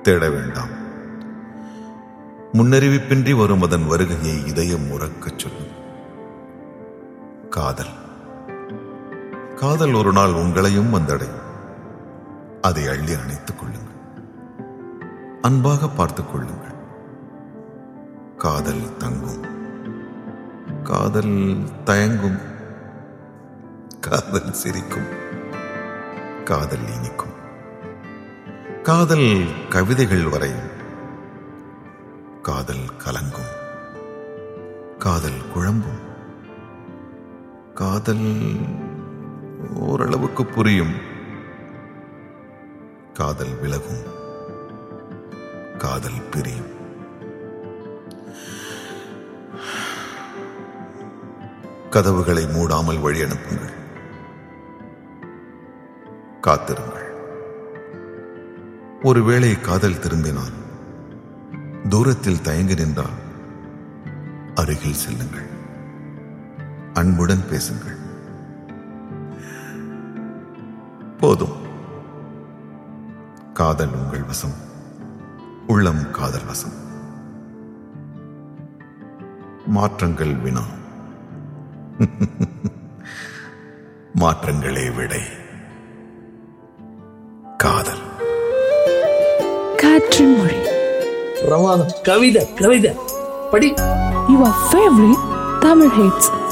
தேட வேண்டாம் முன்னறிவிப்பின்றி வரும் அதன் வருகையை இதயம் உறக்கச் சொல்லும் காதல் காதல் ஒரு நாள் உங்களையும் வந்தடையும் அதை அள்ளி அணைத்துக் கொள்ளுங்கள் அன்பாக பார்த்துக் கொள்ளுங்கள் காதல் தங்கும் காதல் தயங்கும் காதல் சிரிக்கும் காதல் இனிக்கும் காதல் கவிதைகள் வரையும் காதல் கலங்கும் காதல் குழம்பும் காதல் ஓரளவுக்கு புரியும் காதல் விலகும் காதல் பிரியும் கதவுகளை மூடாமல் வழி அனுப்புங்கள் காத்திருங்கள் ஒருவேளை காதல் திரும்பினால் தூரத்தில் தயங்கி நின்றால் அருகில் செல்லுங்கள் அன்புடன் பேசுங்கள் போதும் காதல் உங்கள் வசம் உள்ளம் காதல் வசம் மாற்றங்கள் வினா மாற்றங்களே விடை காதல் காற்றின் மொழி பிரமாதம் கவிதை கவிதை படி Your favorite Tamil hits.